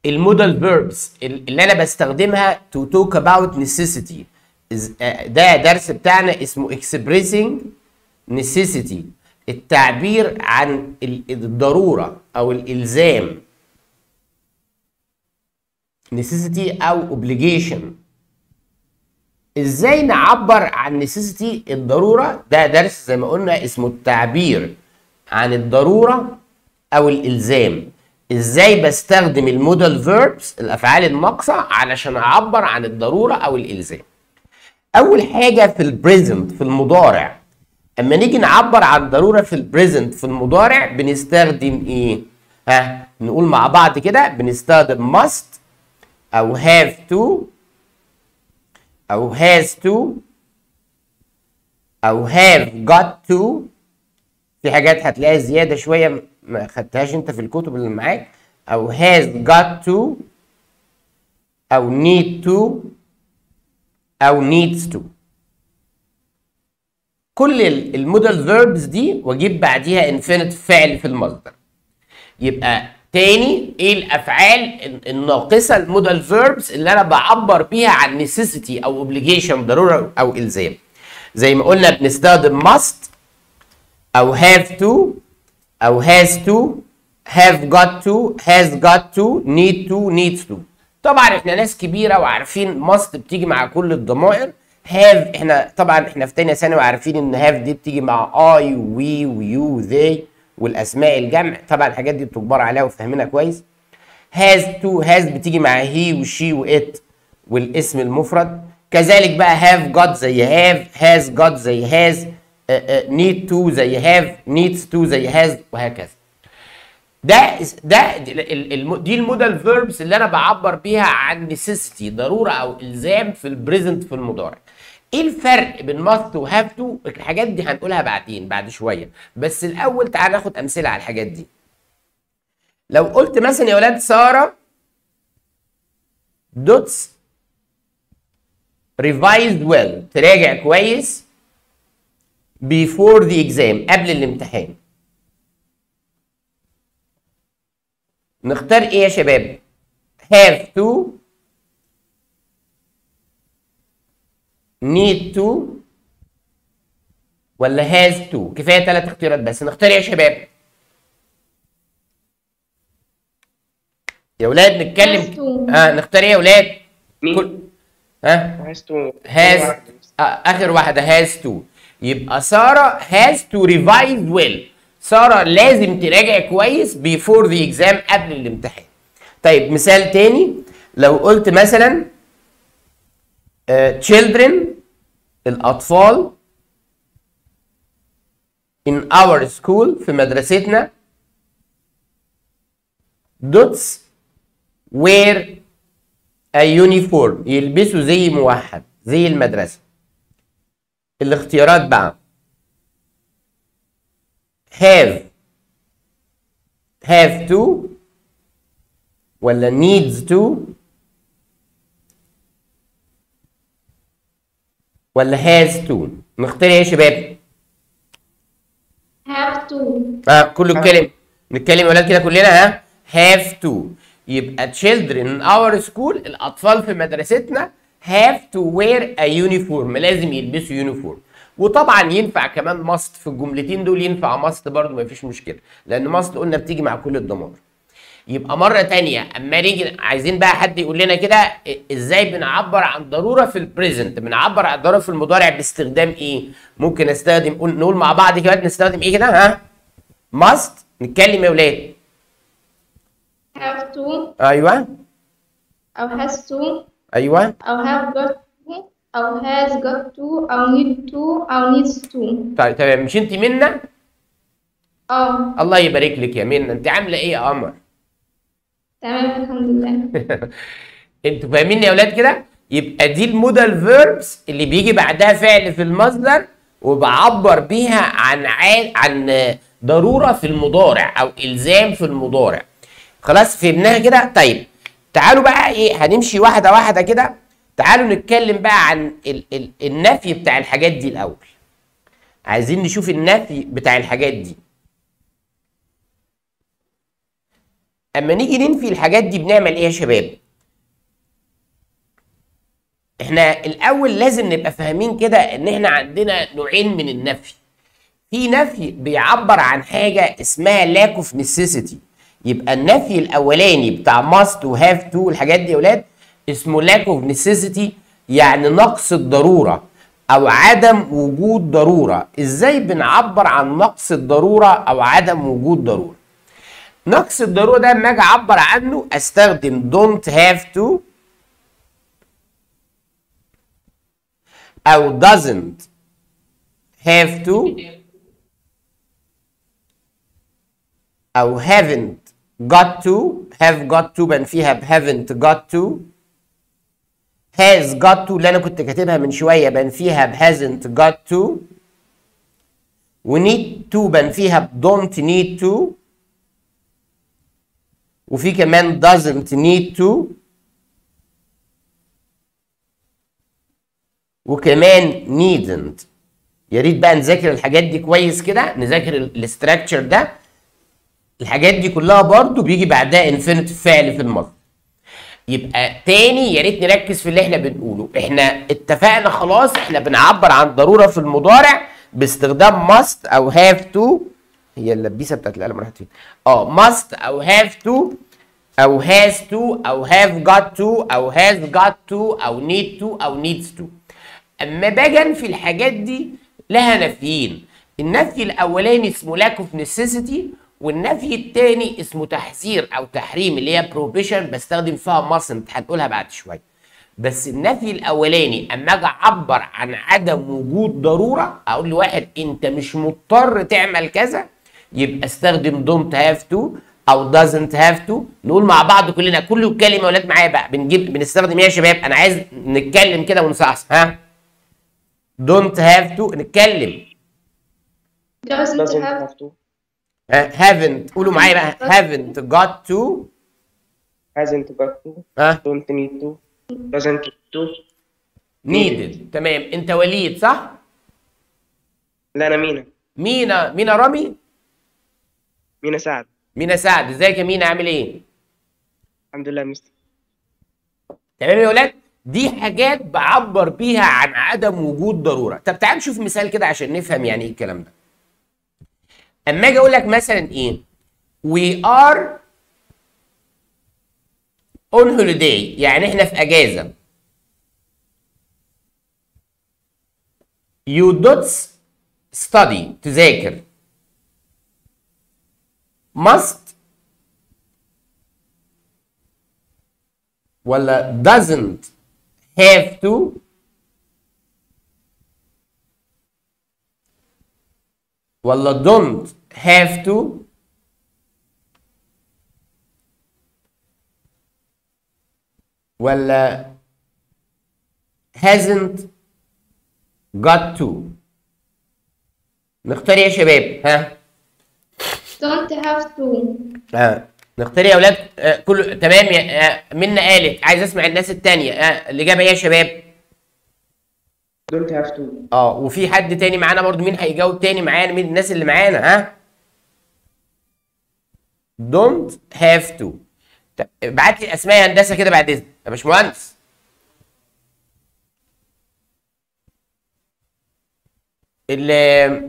المودال فيربس اللي انا بستخدمها to talk about necessity إز- آه، ده درس بتاعنا اسمه expressing necessity التعبير عن ال- الضرورة او الالزام necessity او obligation ازاي نعبر عن necessity الضرورة ده درس زي ما قلنا اسمه التعبير عن الضرورة او الالزام ازاي بستخدم المودال فيربس الافعال الناقصة علشان اعبر عن الضرورة او الالزام اول حاجة في البريزنت في المضارع اما نيجي نعبر عن ضرورة في البريزنت في المضارع بنستخدم ايه ها نقول مع بعض كده بنستخدم must او have to او has to او have got to في حاجات هتلاقيها زياده شويه ما خدتهاش انت في الكتب اللي معاك او has got to او need to او needs to كل المودال فيربز دي واجيب بعديها انفينيت فعل في المصدر يبقى تاني ايه الافعال الناقصه المودال فيربس اللي انا بعبر بيها عن necessity او obligation ضروره او الزام زي ما قلنا بنستخدم must او have to او has to have got to has got to need to needs to طبعا احنا ناس كبيره وعارفين must بتيجي مع كل الضمائر have احنا طبعا احنا في تانية ثانوي عارفين ان have دي بتيجي مع I we ويو they والاسماء الجمع طبعا الحاجات دي بتجبر عليها وفاهمينها كويس has to has بتيجي مع he وشي وات والاسم المفرد كذلك بقى have got زي have has got زي has uh, uh, need to زي have needs to زي has وهكذا ده ده ال- ال- دي المودال فيربس اللي انا بعبر بيها عن necessity ضروره او الزام في البريزنت في المضارع ايه الفرق بين must و have to الحاجات دي هنقولها بعدين بعد شويه بس الاول تعال ناخد امثله على الحاجات دي لو قلت مثلا يا ولاد ساره دوتس revised well تراجع كويس before the exam قبل الامتحان نختار ايه يا شباب have to need to ولا has to كفايه ثلاث اختيارات بس نختار ايه يا شباب يا ولاد نتكلم Has to. اه نختار ايه يا ولاد مين؟ كل ها عايز تو has آه اخر واحده has to يبقى ساره has to revise well ساره لازم تراجع كويس before the exam قبل الامتحان طيب مثال تاني لو قلت مثلا آه children الاطفال in our school في مدرستنا dots wear a uniform يلبسوا زي موحد زي المدرسة الاختيارات بقى have have to ولا needs to ولا has to نختار ايه يا شباب؟ have to اه كله اتكلم نتكلم يا ولاد كده كلنا ها have to يبقى children in our school الاطفال في مدرستنا have to wear a uniform لازم يلبسوا يونيفورم وطبعا ينفع كمان must في الجملتين دول ينفع must برضه مفيش مشكله لان must قلنا بتيجي مع كل الضمائر يبقى مرة تانية اما نيجي عايزين بقى حد يقول لنا كده ازاي بنعبر عن ضرورة في البريزنت بنعبر عن ضرورة في المضارع باستخدام ايه ممكن استخدم قول- نقول مع بعض كده نستخدم ايه كده ها must نتكلم يا ولاد have to ايوه أو has to ايوه أو have got to أو has got to أو need to أو needs to طيب تمام مش انت منا اه الله يبارك لك يا منا انت عامله ايه يا قمر تمام الحمد لله انتوا فاهمين يا اولاد كده يبقى دي المودال فيربس اللي بيجي بعدها فعل في المصدر وبعبر بيها عن عن عن ضروره في المضارع او الزام في المضارع خلاص فهمناها كده طيب تعالوا بقى ايه هنمشي واحده واحده كده تعالوا نتكلم بقى عن ال ال النفي بتاع الحاجات دي الاول عايزين نشوف النفي بتاع الحاجات دي اما نيجي ننفي الحاجات دي بنعمل ايه يا شباب احنا الاول لازم نبقى فاهمين كده ان احنا عندنا نوعين من النفي في نفي بيعبر عن حاجه اسمها lack of necessity يبقى النفي الاولاني بتاع must و have to والحاجات دي يا ولاد اسمه lack of necessity يعني نقص الضروره او عدم وجود ضروره ازاي بنعبر عن نقص الضروره او عدم وجود ضروره نقص الضروره ده لما اجي اعبر عنه استخدم don't have to او doesn't have to او haven't got to have got to بنفيها ب haven't got to has got to اللي انا كنت كاتبها من شويه بنفيها ب hasn't got to و need to بنفيها ب don't need to وفي كمان doesn't need to وكمان needn't يا ريت بقى نذاكر الحاجات دي كويس كده نذاكر الاستراكشر ده الحاجات دي كلها برضو بيجي بعدها انفينيتيف فعل في المصدر يبقى تاني يا ريت نركز في اللي احنا بنقوله احنا اتفقنا خلاص احنا بنعبر عن ضروره في المضارع باستخدام must او have to هي اللبيسه بتاعت القلم راحت فين اه must او have to او has to او have got to او has got to او need to او needs to اما باجي في الحاجات دي لها نفيين النفي الاولاني اسمه lack of necessity والنفي الثاني اسمه تحذير او تحريم اللي هي بروبيشن بستخدم فيها mustn't هنقولها بعد شويه بس النفي الاولاني اما اجي اعبر عن عدم وجود ضروره اقول لواحد انت مش مضطر تعمل كذا يبقى استخدم don't have to او doesn't have to نقول مع بعض كلنا كل كلمه ولاد معايا بقى بنجيب بنستخدم ايه يا شباب انا عايز نتكلم كده ونصحصح ها don't have to نتكلم doesn't doesn't have have to ها haven't قولوا معايا بقى haven't got to hasn't got to ها don't need to doesn't need to needed تمام انت وليد صح لا انا مينا مينا مينا رامي مينا سعد مينا سعد ازيك يا مينا عامل ايه الحمد لله يا مستر تمام يا ولاد دي حاجات بعبر بيها عن عدم وجود ضروره طب تعال نشوف مثال كده عشان نفهم يعني ايه الكلام ده اما اجي اقول لك مثلا ايه we are on holiday يعني احنا في اجازه you don't study تذاكر must ولا doesn't have to ولا don't have to ولا hasn't got to نختار إيه يا شباب ها don't have to ها نختار يا اولاد آه، كل تمام يا آه، منا قالت عايز اسمع الناس التانية آه، الاجابه ايه يا شباب don't have to اه وفي حد تاني معانا برضو مين هيجاوب تاني معانا مين الناس اللي معانا ها don't have to طب ابعت لي اسماء يا هندسه كده بعد اذنك يا باشمهندس اللي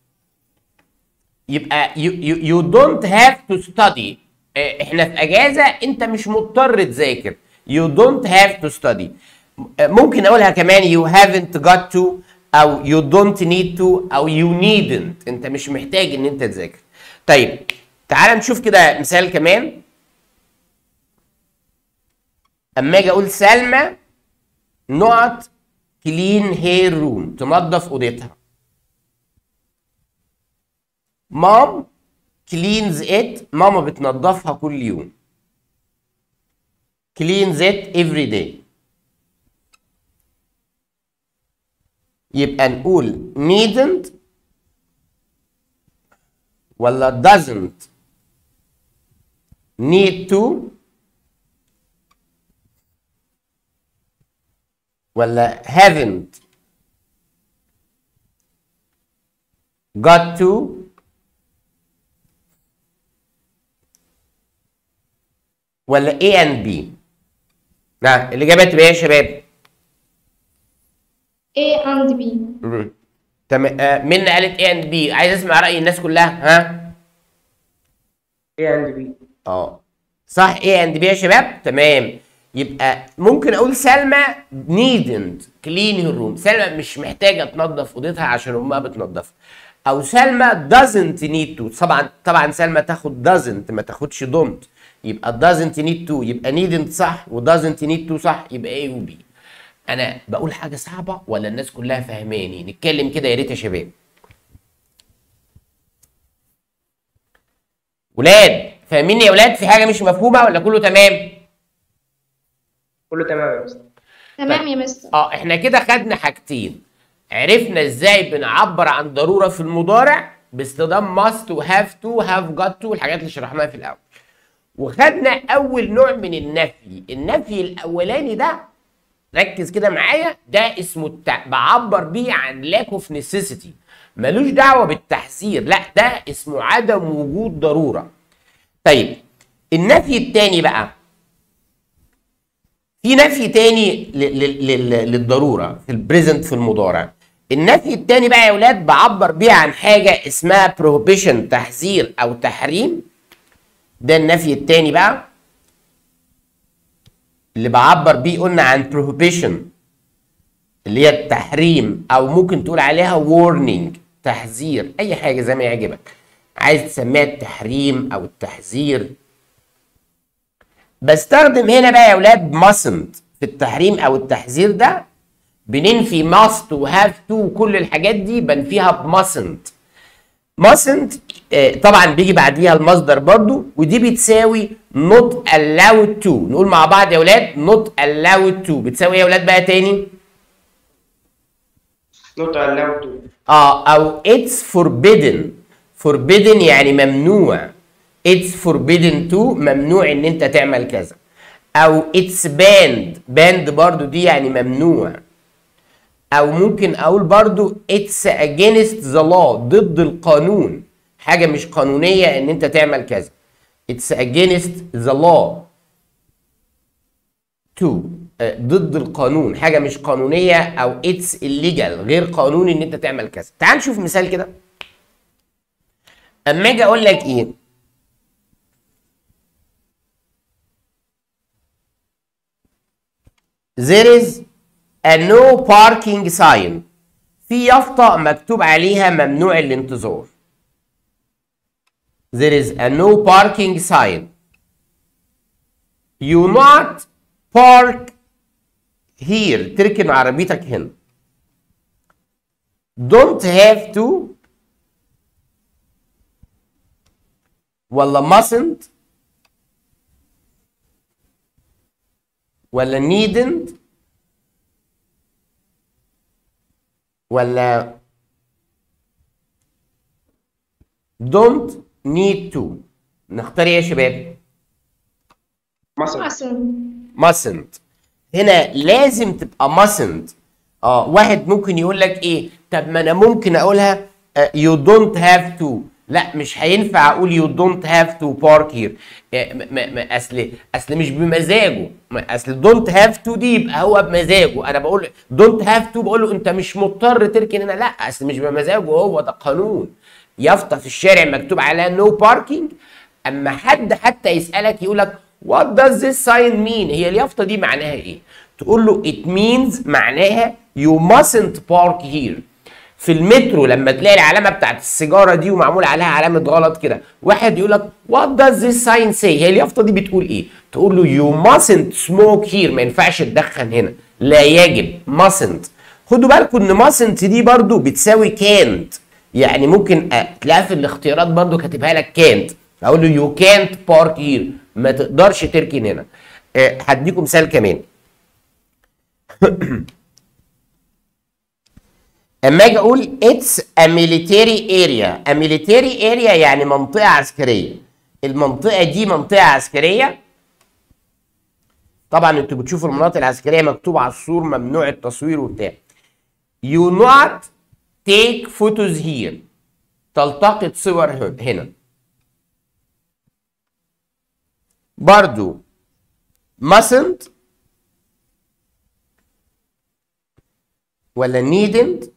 يبقى you, you, you don't have to study آه، احنا في اجازه انت مش مضطر تذاكر you don't have to study آه، ممكن اقولها كمان you haven't got to او you don't need to او you needn't انت مش محتاج ان انت تذاكر طيب تعال نشوف كده مثال كمان اما اجي اقول سلمى نقط كلين هير روم تنظف اوضتها مام كلينز ات ماما بتنظفها كل يوم كلينز ات افري داي يبقى نقول needn't ولا doesn't need to ولا haven't got to ولا A and B نعم الإجابة تبقى إيه يا شباب؟ A and B مم. تمام آه منى قالت A and B عايز أسمع رأي الناس كلها ها؟ A and B اه صح A and B يا شباب؟ تمام يبقى ممكن أقول سلمى needn't clean her room سلمى مش محتاجة تنظف أوضتها عشان أمها بتنظفها أو سلمى doesn't need to طبعا طبعا سلمى تاخد doesn't ما تاخدش don't يبقى doesn't need to يبقى needn't صح و doesn't need to صح يبقى A و B انا بقول حاجه صعبه ولا الناس كلها فاهماني نتكلم كده يا ريت يا شباب ولاد فاهمين يا ولاد في حاجه مش مفهومه ولا كله تمام كله تمام يا مستر تمام يا مستر اه احنا كده خدنا حاجتين عرفنا ازاي بنعبر عن ضروره في المضارع باستخدام must و have to have got to الحاجات اللي شرحناها في الاول وخدنا اول نوع من النفي النفي الاولاني ده ركز كده معايا ده اسمه التع... بعبر بيه عن lack of necessity ملوش دعوه بالتحذير لا ده اسمه عدم وجود ضروره طيب النفي التاني بقى في نفي تاني ل- ل- ل- للضروره في البريزنت في المضارع النفي التاني بقى يا اولاد بعبر بيه عن حاجه اسمها prohibition تحذير او تحريم ده النفي التاني بقى اللي بعبر بيه قلنا عن prohibition اللي هي التحريم او ممكن تقول عليها warning تحذير اي حاجه زي ما يعجبك عايز تسميها التحريم او التحذير بستخدم هنا بقى يا اولاد mustn't في التحريم او التحذير ده بننفي must و have to وكل الحاجات دي بنفيها ب mustn't mustn't آه، طبعا بيجي بعديها المصدر برضو ودي بتساوي not allowed to نقول مع بعض يا اولاد not allowed to بتساوي ايه يا اولاد بقى تاني not allowed to اه او it's forbidden forbidden يعني ممنوع it's forbidden to ممنوع ان انت تعمل كذا او it's banned banned برضو دي يعني ممنوع او ممكن اقول برضو it's against the law ضد القانون حاجة مش قانونية ان انت تعمل كذا it's against the law to آه، ضد القانون حاجة مش قانونية او it's illegal غير قانوني ان انت تعمل كذا تعال نشوف مثال كده اما اجي اقول لك ايه there is a no parking sign في يافطة مكتوب عليها ممنوع الانتظار there is a no parking sign you not park here تركن عربيتك هنا don't have to ولا mustn't ولا needn't ولا don't need to نختار ايه يا شباب مثلا mustn't mustn't هنا لازم تبقى mustn't اه واحد ممكن يقول لك ايه طب ما انا ممكن اقولها آه، you don't have to لا مش هينفع اقول you don't have to park here آه، م- م- م- اصل اصل مش بمزاجه ما- اصل don't have to دي يبقى هو بمزاجه انا بقول don't have to بقول له انت مش مضطر تركن هنا لا اصل مش بمزاجه هو ده قانون يافطه في الشارع مكتوب عليها no parking اما حد حتى يسالك يقول لك what does this sign mean هي اليافطه دي معناها ايه تقول له it means معناها you mustn't park here في المترو لما تلاقي العلامه بتاعت السيجاره دي ومعمول عليها علامه غلط كده واحد يقول لك what does this sign say هي اليافطه دي بتقول ايه تقول له you mustn't smoke here ما ينفعش تدخن هنا لا يجب mustn't خدوا بالكم ان mustn't دي برضو بتساوي can't يعني ممكن أ- تلاقيها في الاختيارات برضو كاتبها لك can't اقول له you can't park here ما تقدرش تركن هنا أه، هديكم مثال كمان اما اجي اقول اتس ا military اريا ا military اريا يعني منطقه عسكريه المنطقه دي منطقه عسكريه طبعا انتوا بتشوفوا المناطق العسكريه مكتوب على السور ممنوع التصوير وبتاع you not take photos here تلتقط صور ه- هنا برضو mustn't ولا needn't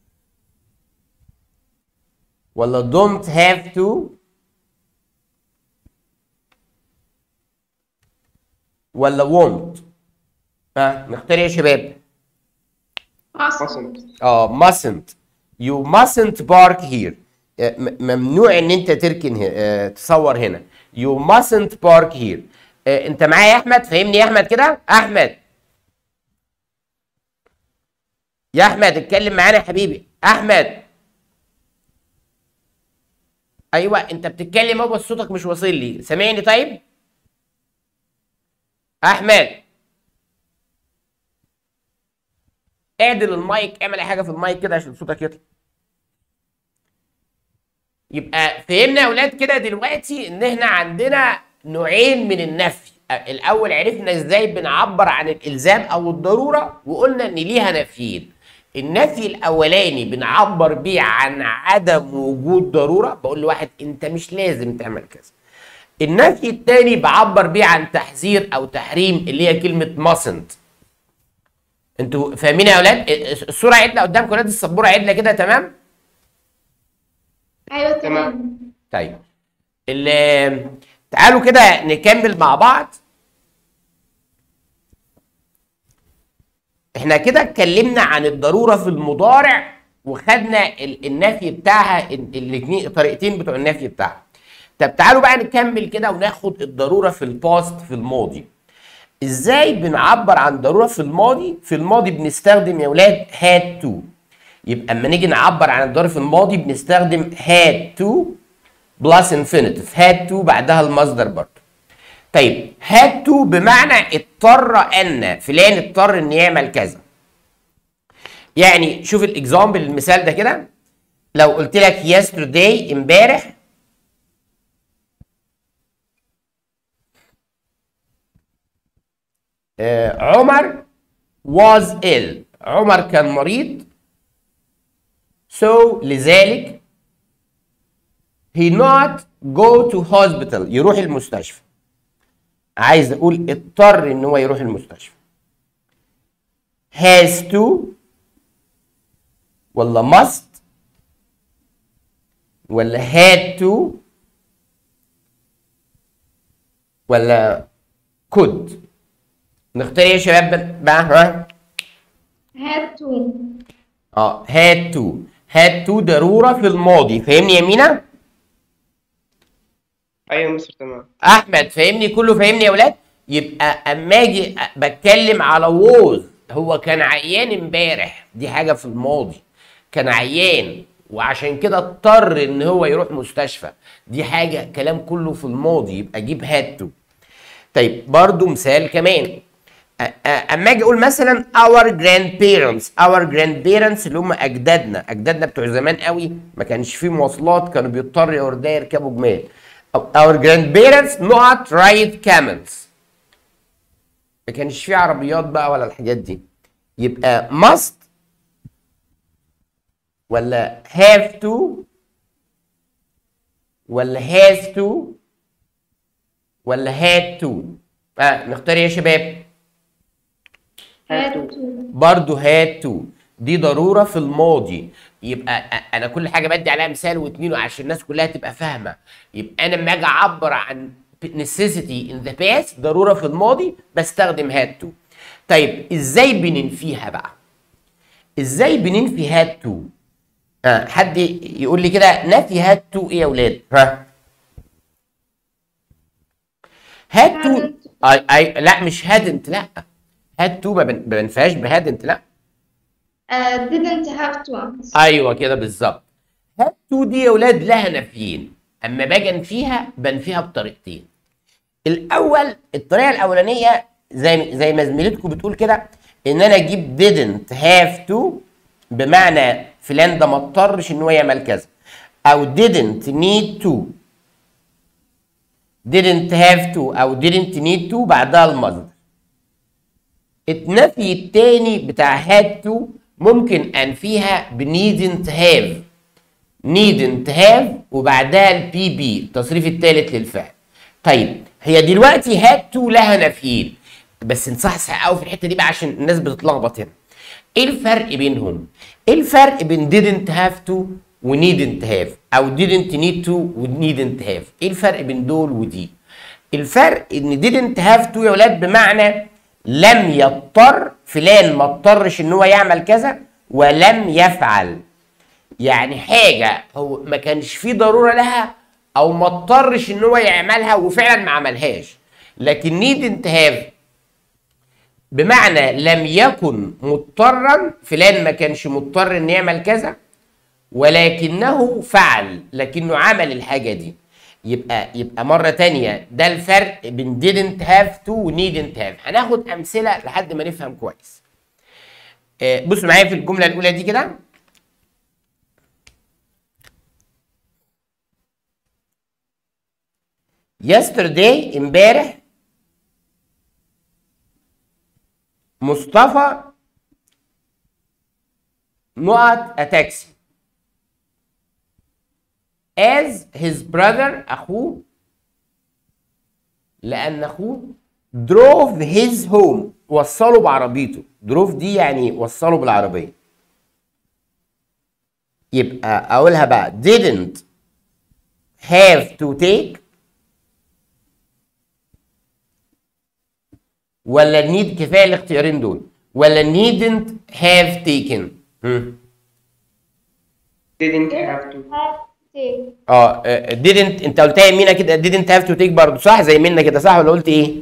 ولا don't have to ولا won't ها نختار ايه يا شباب must mustn't اه mustn't you mustn't park here آه، م- ممنوع ان انت تركن هنا آه، تصور هنا you mustn't park here آه، انت معايا يا احمد فهمني يا احمد كده احمد يا احمد اتكلم معانا يا حبيبي احمد ايوه انت بتتكلم اهو بس صوتك مش واصل لي سامعني طيب احمد اعدل المايك اعمل اي حاجه في المايك كده عشان صوتك يطلع يبقى فهمنا يا اولاد كده دلوقتي ان احنا عندنا نوعين من النفي الاول عرفنا ازاي بنعبر عن الالزام او الضروره وقلنا ان ليها نفيين النفي الاولاني بنعبر بيه عن عدم وجود ضروره بقول لواحد انت مش لازم تعمل كذا النفي الثاني بعبر بيه عن تحذير او تحريم اللي هي كلمه mustn't انتوا فاهمين يا اولاد الصوره عدله قدامكم ولاد السبوره عدله كده تمام أيوة تمام. تمام طيب ال- تعالوا كده نكمل مع بعض احنا كده اتكلمنا عن الضروره في المضارع وخدنا ال- النفي بتاعها الاثنين الطريقتين بتوع النفي بتاعها طب تعالوا بقى نكمل كده وناخد الضروره في الباست في الماضي ازاي بنعبر عن ضروره في الماضي في الماضي بنستخدم يا اولاد had to يبقى اما نيجي نعبر عن الضروره في الماضي بنستخدم had to بلس infinitive had to بعدها المصدر برضه طيب had to بمعنى اضطر ان فلان اضطر ان يعمل كذا يعني شوف الاكزامبل المثال ده كده لو قلت لك yesterday امبارح آه، عمر was ill عمر كان مريض so لذلك he not go to hospital يروح المستشفى عايز اقول اضطر ان هو يروح المستشفى has to ولا must ولا had to ولا could نختار ايه يا شباب بقى ها had to اه had to had to ضروره في الماضي فاهمني يا مينا ايوه يا مستر تمام احمد فاهمني كله فاهمني يا ولاد يبقى اما اجي بتكلم على ووز هو كان عيان امبارح دي حاجه في الماضي كان عيان وعشان كده اضطر ان هو يروح مستشفى دي حاجه كلام كله في الماضي يبقى اجيب هاتو طيب برضو مثال كمان أ- أ- اما اجي اقول مثلا our grandparents our grandparents اللي هم اجدادنا اجدادنا بتوع زمان قوي ما كانش فيه مواصلات كانوا بيضطروا يا ورديه يركبوا جمال our grandparents not ride camels ما كانش فيه عربيات بقى ولا الحاجات دي يبقى must ولا have to ولا has to ولا had to اه نختار ايه يا شباب had had to برضو had to دي ضرورة في الماضي يبقى أ- انا كل حاجة بدي عليها مثال واتنين عشان الناس كلها تبقى فاهمة يبقى انا لما اجي اعبر عن necessity in the past ضرورة في الماضي بستخدم had to طيب ازاي بننفيها بقى ازاي بننفي had to آه حد يقول لي كده نفي had to ايه يا اولاد ها had to Hadn't. أي أي لا مش hadn't لا had to ما بن- ما بنفيهاش بهادنت لا uh, didn't have to ايوه كده بالظبط had to دي يا اولاد لها نفيين اما باجي انفيها بنفيها بطريقتين الاول الطريقه الاولانيه زي زي ما زميلتكم بتقول كده ان انا اجيب didn't have to بمعنى فلان ده ما اضطرش ان هو يعمل كذا او didn't need to didn't have to او didn't need to بعدها المصدر النفي التاني بتاع had to ممكن انفيها ب needn't have needn't have وبعدها البي بي التصريف الثالث للفعل طيب هي دلوقتي had to لها نفيين بس نصحصح قوي في الحته دي بقى عشان الناس بتتلخبط هنا ايه الفرق بينهم ايه الفرق بين didn't have to و needn't have او didn't need to و needn't have ايه الفرق بين دول ودي الفرق ان didn't have to يا ولاد بمعنى لم يضطر فلان ما اضطرش ان هو يعمل كذا ولم يفعل يعني حاجه هو ما كانش فيه ضروره لها او ما اضطرش ان هو يعملها وفعلا ما عملهاش لكن needn't have بمعنى لم يكن مضطرا فلان ما كانش مضطر ان يعمل كذا ولكنه فعل لكنه عمل الحاجة دي يبقى يبقى مرة تانية ده الفرق بين didn't have to و needn't have هناخد أمثلة لحد ما نفهم كويس آه، بصوا معايا في الجملة الأولى دي كده yesterday امبارح مصطفى نقط a taxi as his brother اخوه لان اخوه drove his home وصله بعربيته drove دي يعني وصله بالعربيه يبقى اقولها بقى didn't have to take ولا need كفايه الاختيارين دول ولا needn't have taken هم. didn't have to have take اه آه، didn't انت قلتها يمينة كده didn't have to take برضه صح زي منا كده صح ولا قلت ايه؟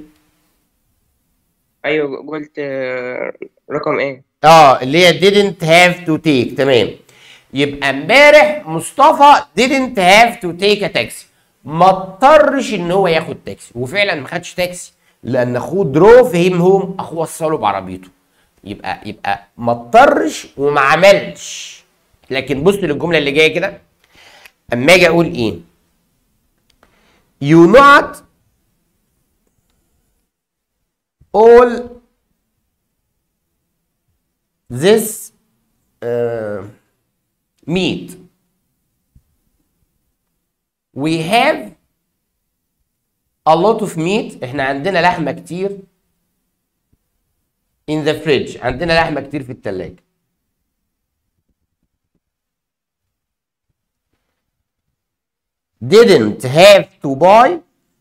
ايوه قلت آه، رقم ايه اه اللي هي didn't have to take تمام يبقى امبارح مصطفى didn't have to take a taxi ما اضطرش ان هو ياخد تاكسي وفعلا ما خدش تاكسي لان اخوه دروف هيم هوم اخوه وصله بعربيته يبقى يبقى ما اضطرش وما عملش لكن بص للجمله اللي جايه كده اما اجي اقول ايه you not all this uh, meat we have a lot of meat احنا عندنا لحمه كتير in the fridge عندنا لحمه كتير في الثلاجه didn't have to buy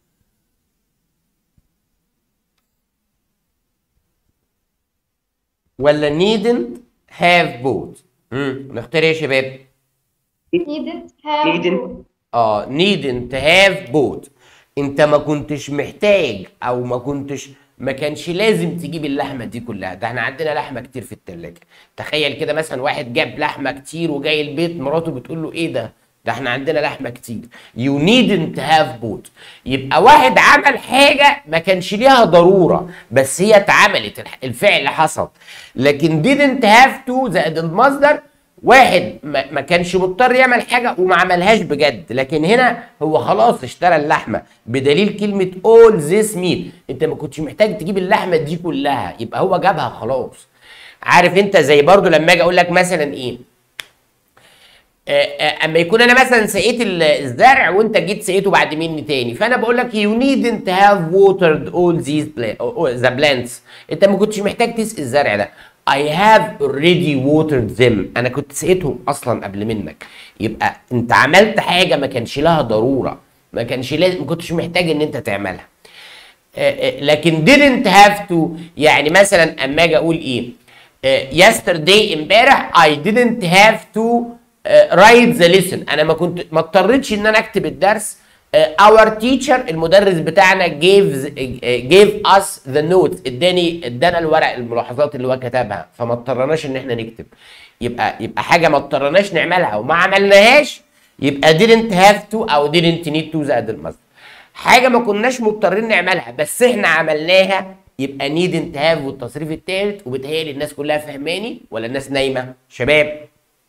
ولا needn't have bought امم نختار ايه يا شباب needn't have Needn't. to. اه needn't have bought انت ما كنتش محتاج او ما كنتش ما كانش لازم تجيب اللحمه دي كلها ده احنا عندنا لحمه كتير في التلاجة تخيل كده مثلا واحد جاب لحمه كتير وجاي البيت مراته بتقول له ايه ده ده احنا عندنا لحمه كتير you needn't have bought يبقى واحد عمل حاجه ما كانش ليها ضروره بس هي اتعملت الح- الفعل حصل لكن didn't have to زائد المصدر واحد ما ما كانش مضطر يعمل حاجه وما عملهاش بجد لكن هنا هو خلاص اشترى اللحمه بدليل كلمه all this meat انت ما كنتش محتاج تجيب اللحمه دي كلها يبقى هو جابها خلاص عارف انت زي برضو لما اجي اقول لك مثلا ايه آه، آه، اما يكون انا مثلا سقيت ال- الزرع وانت جيت سقيته بعد مني تاني فانا بقول لك you needn't have watered all these pla- uh, the plants انت ما كنتش محتاج تسقي الزرع ده I have already watered them انا كنت سقيتهم اصلا قبل منك يبقى انت عملت حاجه ما كانش لها ضروره ما كانش لازم ما كنتش محتاج ان انت تعملها آه، آه، لكن didn't have to يعني مثلا اما اجي اقول ايه آه، yesterday امبارح I didn't have to آه، write the lesson انا ما كنت ما اضطريتش ان انا اكتب الدرس آه، our teacher المدرس بتاعنا gave آه، gave us the notes اداني ادانا الورق الملاحظات اللي هو كتبها فما اضطرناش ان احنا نكتب يبقى يبقى حاجه ما اضطرناش نعملها وما عملناهاش يبقى didn't have to او didn't need to زائد المصدر حاجه ما كناش مضطرين نعملها بس احنا عملناها يبقى needn't have والتصريف الثالث وبتهيألي الناس كلها فهماني ولا الناس نايمه شباب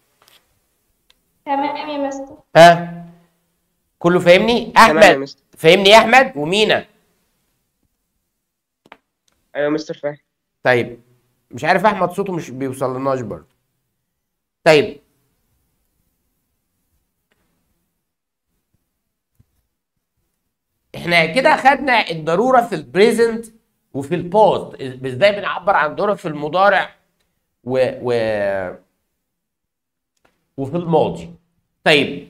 تمام يا مستر ها كله فاهمني تمام يا احمد مستر. فاهمني يا احمد ومينا ايوه مستر فاهم طيب مش عارف احمد صوته مش بيوصل لناش برضه طيب احنا كده خدنا الضروره في البريزنت وفي البوست ازاي بنعبر عن دورها في المضارع و و وفي الماضي طيب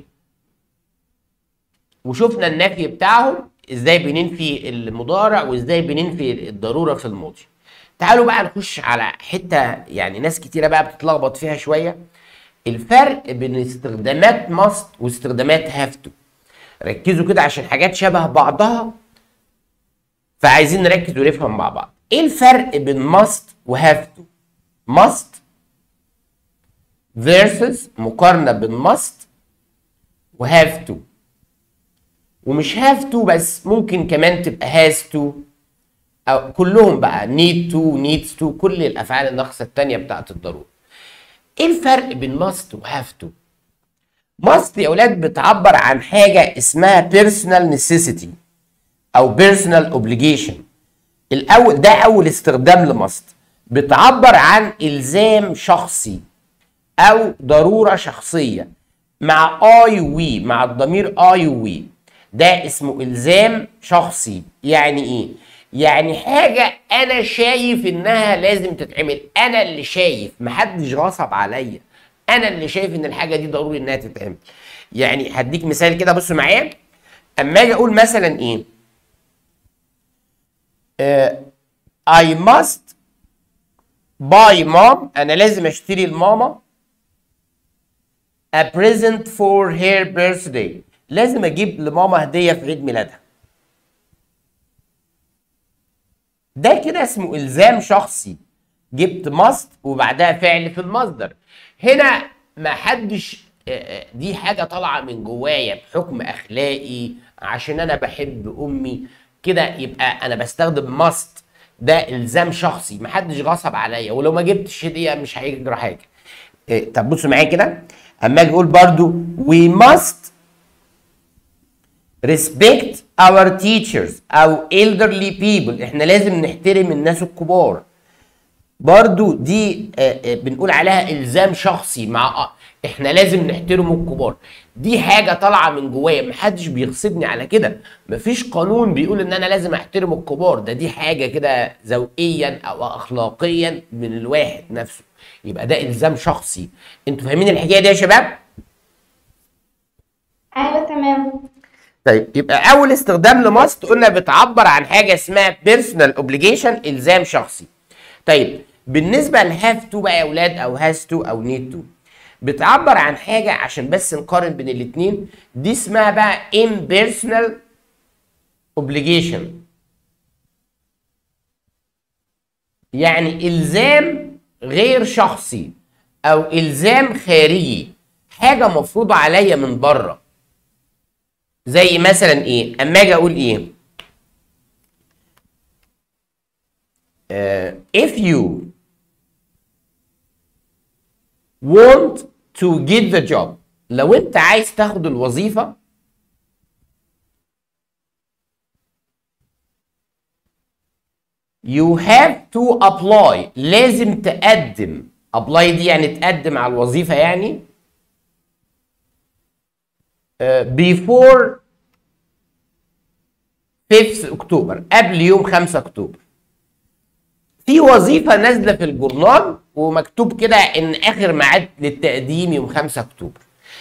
وشفنا النفي بتاعهم ازاي بننفي المضارع وازاي بننفي الضروره في الماضي تعالوا بقى نخش على حته يعني ناس كتيره بقى بتتلخبط فيها شويه الفرق بين استخدامات must واستخدامات have to ركزوا كده عشان حاجات شبه بعضها فعايزين نركز ونفهم مع بعض ايه الفرق بين must و have to must versus مقارنه بين must و have to ومش have to بس ممكن كمان تبقى has to أو كلهم بقى need to needs to كل الافعال الناقصه الثانيه بتاعت الضروره ايه الفرق بين must و have to must يا اولاد بتعبر عن حاجه اسمها personal necessity او personal obligation الاول ده اول استخدام لماست بتعبر عن الزام شخصي او ضروره شخصيه مع اي وي مع الضمير اي وي ده اسمه الزام شخصي يعني ايه يعني حاجه انا شايف انها لازم تتعمل انا اللي شايف محدش غصب عليا انا اللي شايف ان الحاجه دي ضروري انها تتعمل يعني هديك مثال كده بصوا معايا اما اجي اقول مثلا ايه آه I must buy mom انا لازم اشتري لماما a present for her birthday لازم اجيب لماما هديه في عيد ميلادها ده كده اسمه الزام شخصي جبت ماست وبعدها فعل في المصدر هنا ما حدش آه، آه، دي حاجه طالعه من جوايا بحكم اخلاقي عشان انا بحب امي كده يبقى انا بستخدم ماست ده الزام شخصي ما حدش غصب عليا ولو ما جبتش هديه مش هيجرى حاجه إيه، طب بصوا معايا كده اما اجي اقول برضو we must respect our teachers او elderly people احنا لازم نحترم الناس الكبار برضو دي آه، آه، بنقول عليها الزام شخصي مع آه، احنا لازم نحترم الكبار دي حاجه طالعه من جوايا محدش بيغصبني على كده مفيش قانون بيقول ان انا لازم احترم الكبار ده دي حاجه كده ذوقيا او اخلاقيا من الواحد نفسه يبقى ده الزام شخصي انتوا فاهمين الحكايه دي يا شباب ايوه تمام طيب يبقى اول استخدام لماست قلنا بتعبر عن حاجه اسمها بيرسونال اوبليجيشن الزام شخصي طيب بالنسبه لهاف تو بقى يا اولاد او هاز تو او نيد تو بتعبر عن حاجه عشان بس نقارن بين الاثنين دي اسمها بقى impersonal obligation يعني الزام غير شخصي او الزام خارجي حاجه مفروضه عليا من بره زي مثلا ايه اما اجي اقول ايه آه if you want to get the job لو انت عايز تاخد الوظيفة you have to apply لازم تقدم apply دي يعني تقدم على الوظيفة يعني آه، before 5 اكتوبر قبل يوم 5 اكتوبر في وظيفه نازله في الجورنال ومكتوب كده ان اخر ميعاد للتقديم يوم 5 اكتوبر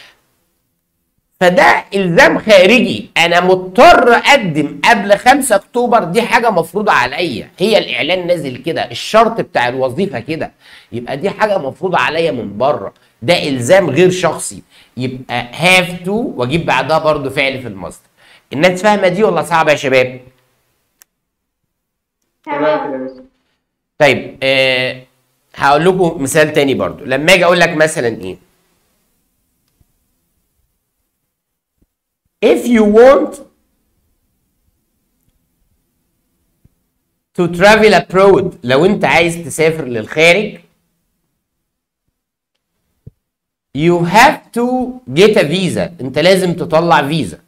فده الزام خارجي انا مضطر اقدم قبل 5 اكتوبر دي حاجه مفروضه عليا هي الاعلان نازل كده الشرط بتاع الوظيفه كده يبقى دي حاجه مفروضه عليا من بره ده الزام غير شخصي يبقى هاف تو واجيب بعدها برضو فعل في المصدر الناس فاهمه دي ولا صعبه يا شباب تمام كده تمام يا مستر طيب آه هقول لكم مثال تاني برضو لما اجي اقول لك مثلا ايه if you want to travel abroad لو انت عايز تسافر للخارج you have to get a visa انت لازم تطلع فيزا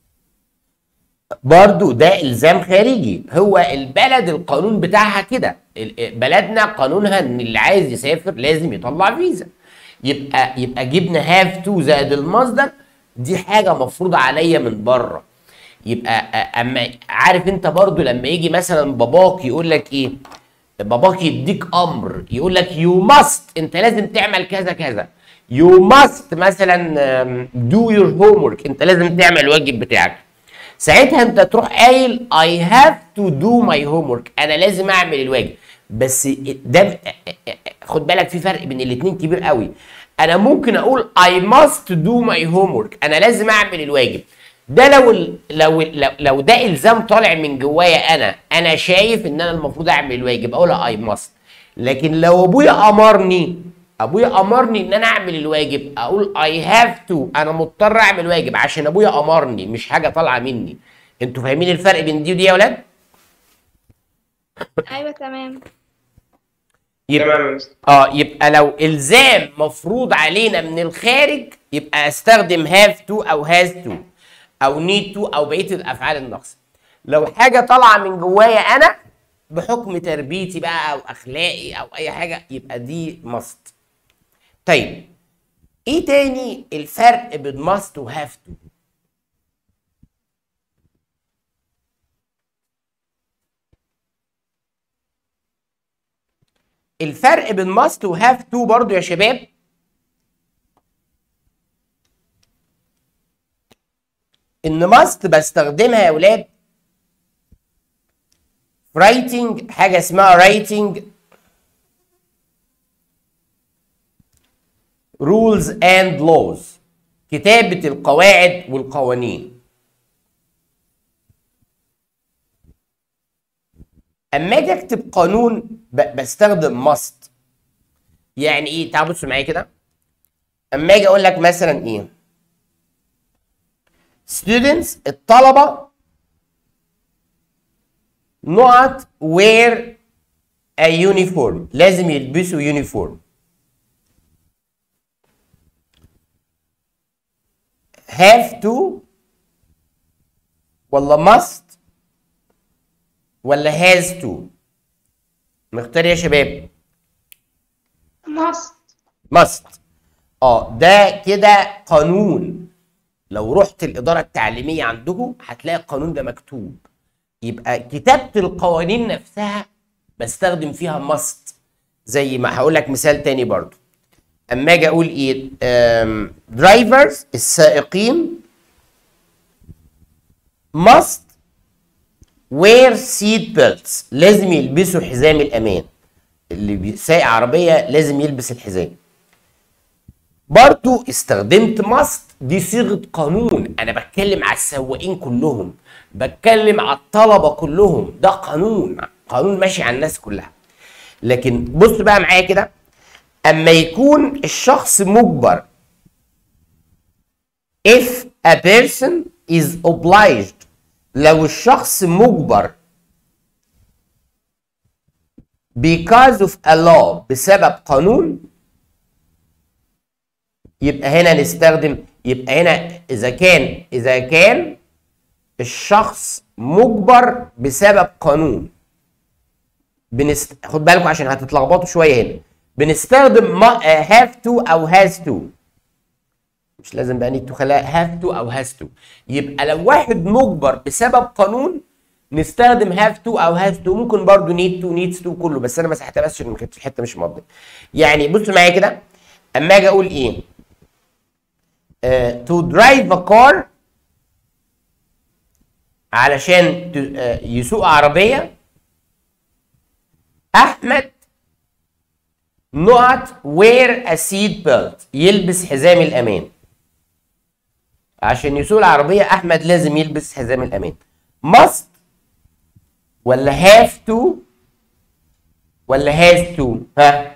برضو ده الزام خارجي هو البلد القانون بتاعها كده ال- بلدنا قانونها ان اللي عايز يسافر لازم يطلع فيزا يبقى يبقى جبنا هاف تو زائد المصدر دي حاجه مفروضه عليا من بره يبقى أ- اما عارف انت برضو لما يجي مثلا باباك يقول لك ايه باباك يديك امر يقول لك يو ماست انت لازم تعمل كذا كذا يو ماست مثلا دو يور هوم ورك انت لازم تعمل الواجب بتاعك ساعتها انت تروح قايل I have to do my homework انا لازم اعمل الواجب بس ده خد بالك في فرق بين الاتنين كبير قوي انا ممكن اقول I must do my homework انا لازم اعمل الواجب ده لو ال- لو لو, لو ده الزام طالع من جوايا انا انا شايف ان انا المفروض اعمل الواجب اقولها I must لكن لو ابويا امرني ابويا امرني ان انا اعمل الواجب اقول I have to انا مضطر اعمل واجب عشان ابويا امرني مش حاجه طالعه مني انتوا فاهمين الفرق بين دي ودي يا ولاد ايوه تمام يبقى تمام يا مستر اه يبقى لو الزام مفروض علينا من الخارج يبقى استخدم have to او has to او need to او بقيه الافعال الناقصه لو حاجه طالعه من جوايا انا بحكم تربيتي بقى او اخلاقي او اي حاجه يبقى دي must طيب ايه تاني الفرق بين must و have to الفرق بين must و have to برضو يا شباب ان must بستخدمها يا ولاد في writing حاجه اسمها writing rules and laws كتابه القواعد والقوانين اما اجي اكتب قانون ب- بستخدم must يعني ايه تعالوا بصوا معايا كده اما اجي اقول لك مثلا ايه students الطلبه not wear a uniform لازم يلبسوا يونيفورم have to ولا must ولا has to نختار يا شباب must must اه ده كده قانون لو رحت الإدارة التعليمية عندكم هتلاقي القانون ده مكتوب يبقى كتابة القوانين نفسها بستخدم فيها must زي ما هقول لك مثال تاني برضو اما اجي اقول ايه درايفرز السائقين must wear seat belts لازم يلبسوا حزام الامان اللي بي- سايق عربيه لازم يلبس الحزام برضو استخدمت ماست دي صيغه قانون انا بتكلم على السواقين كلهم بتكلم على الطلبه كلهم ده قانون قانون ماشي على الناس كلها لكن بص بقى معايا كده اما يكون الشخص مجبر if a person is obliged لو الشخص مجبر because of a law بسبب قانون يبقى هنا نستخدم يبقى هنا اذا كان اذا كان الشخص مجبر بسبب قانون بنست... خد بالكم عشان هتتلخبطوا شويه هنا بنستخدم ما... have to او has to مش لازم بقى need to خلاها have to او has to يبقى لو واحد مجبر بسبب قانون نستخدم have to او has to ممكن برضو need to needs to كله بس انا مسحتها بس عشان كانت في حته مش مضبوط يعني بصوا معايا كده اما اجي اقول ايه آه to drive a car علشان ت- آه، يسوق عربيه احمد not wear a seat belt يلبس حزام الامان عشان يسوق العربيه احمد لازم يلبس حزام الامان must ولا have to ولا has to ها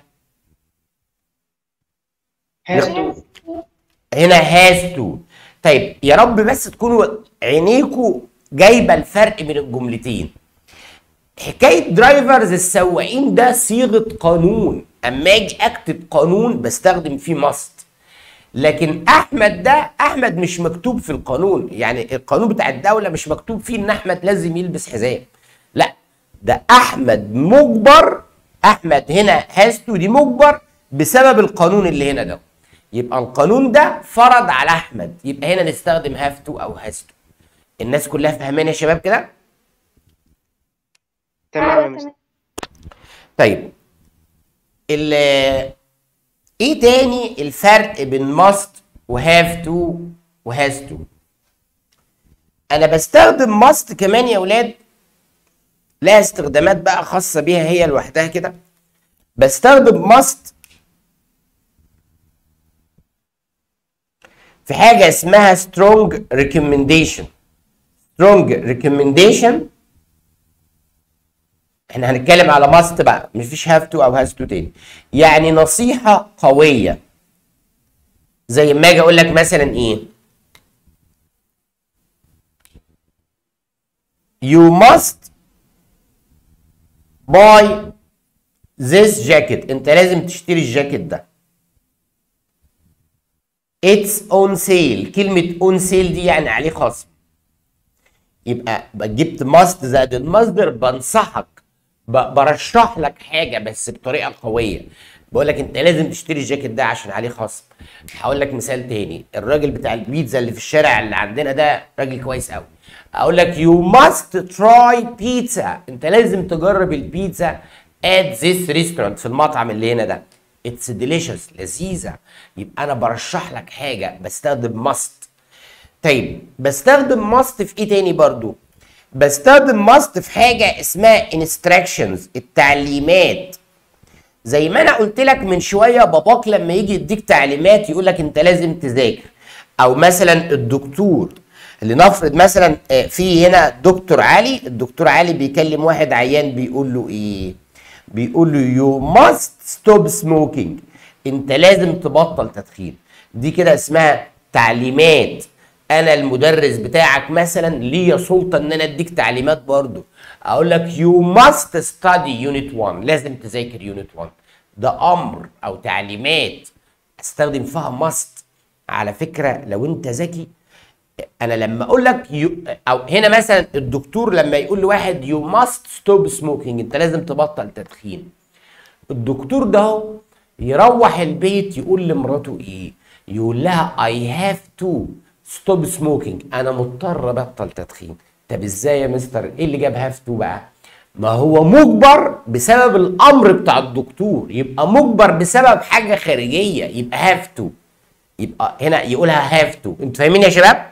has to هنا has to طيب يا رب بس تكونوا عينيكوا جايبه الفرق بين الجملتين حكايه درايفرز السواقين ده صيغه قانون اما اجي اكتب قانون بستخدم فيه ماست لكن احمد ده احمد مش مكتوب في القانون يعني القانون بتاع الدوله مش مكتوب فيه ان احمد لازم يلبس حزام لا ده احمد مجبر احمد هنا هاستو دي مجبر بسبب القانون اللي هنا ده يبقى القانون ده فرض على احمد يبقى هنا نستخدم هاف تو او هاستو الناس كلها فاهماني يا شباب كده تمام يا مستر طيب ال ايه تاني الفرق بين must وهاف تو وهاز تو انا بستخدم must كمان يا ولاد لها استخدامات بقى خاصة بيها هي لوحدها كده بستخدم must في حاجة اسمها strong recommendation strong recommendation احنا هنتكلم على ماست بقى مفيش هاف تو او هاز تو تاني يعني نصيحة قوية زي ما اجي اقول لك مثلا ايه you must buy this jacket انت لازم تشتري الجاكيت ده it's on sale كلمة on sale دي يعني عليه خصم يبقى جبت ماست زائد المصدر بنصحك ب- برشح لك حاجه بس بطريقه قويه بقول لك انت لازم تشتري الجاكيت ده عشان عليه خصم هقول لك مثال تاني الراجل بتاع البيتزا اللي في الشارع اللي عندنا ده راجل كويس قوي اقول لك يو ماست تراي بيتزا انت لازم تجرب البيتزا at this restaurant في المطعم اللي هنا ده اتس ديليشس لذيذه يبقى انا برشح لك حاجه بستخدم ماست طيب بستخدم ماست في ايه تاني برضو بستخدم ماست في حاجه اسمها instructions التعليمات زي ما انا قلت لك من شويه باباك لما يجي يديك تعليمات يقول لك انت لازم تذاكر او مثلا الدكتور لنفرض مثلا آه، في هنا دكتور علي الدكتور علي بيكلم واحد عيان بيقول له ايه بيقول له يو ماست ستوب سموكينج انت لازم تبطل تدخين دي كده اسمها تعليمات انا المدرس بتاعك مثلا ليا سلطه ان انا اديك تعليمات برضو اقول لك يو ماست ستادي يونت 1 لازم تذاكر يونت 1 ده امر او تعليمات استخدم فيها ماست على فكره لو انت ذكي انا لما اقول لك يو او هنا مثلا الدكتور لما يقول لواحد يو ماست ستوب سموكينج انت لازم تبطل تدخين الدكتور ده هو يروح البيت يقول لمراته ايه يقول لها اي هاف تو ستوب سموكينج انا مضطر ابطل تدخين طب ازاي يا مستر ايه اللي جاب هاف تو بقى ما هو مجبر بسبب الامر بتاع الدكتور يبقى مجبر بسبب حاجه خارجيه يبقى هاف تو يبقى هنا يقولها هاف تو انتوا فاهمين يا شباب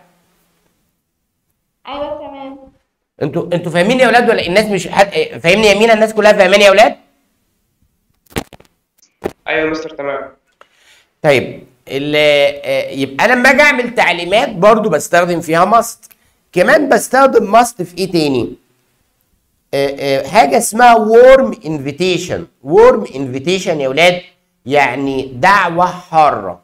ايوه تمام انتوا انتوا فاهمين يا اولاد ولا الناس مش حد... فاهمني يا مينا الناس كلها فاهماني يا اولاد ايوه يا مستر تمام طيب ال- آه، يبقى انا لما اجي اعمل تعليمات برضو بستخدم فيها ماست كمان بستخدم ماست في ايه تاني آه، آه، حاجه اسمها warm invitation warm invitation يا اولاد يعني دعوه حاره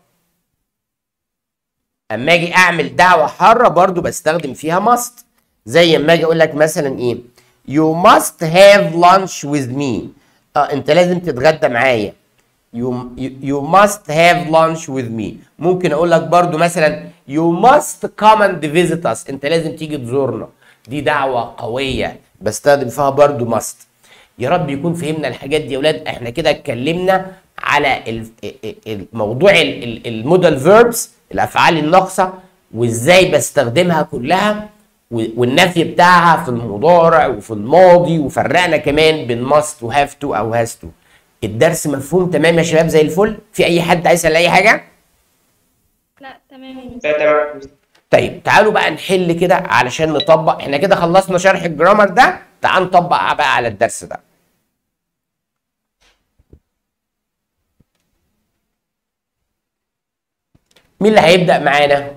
اما اجي اعمل دعوه حاره برضو بستخدم فيها ماست زي اما اجي اقول لك مثلا ايه you must have lunch with me اه انت لازم تتغدى معايا you, you, you must have lunch with me ممكن اقول لك برضو مثلا you must come and visit us انت لازم تيجي تزورنا دي دعوة قوية بستخدم فيها برضو must يا رب يكون فهمنا الحاجات دي يا اولاد احنا كده اتكلمنا على ال- ال- ال- موضوع المودال فيربس الافعال الناقصه وازاي بستخدمها كلها و- والنفي بتاعها في المضارع وفي الماضي وفرقنا كمان بين must وهاف تو او هاز تو الدرس مفهوم تمام يا شباب زي الفل في اي حد عايز يسال اي حاجه لا تمام يا مستر لا تمام يا مستر. طيب تعالوا بقى نحل كده علشان نطبق احنا كده خلصنا شرح الجرامر ده تعال نطبق بقى على الدرس ده مين اللي هيبدأ معانا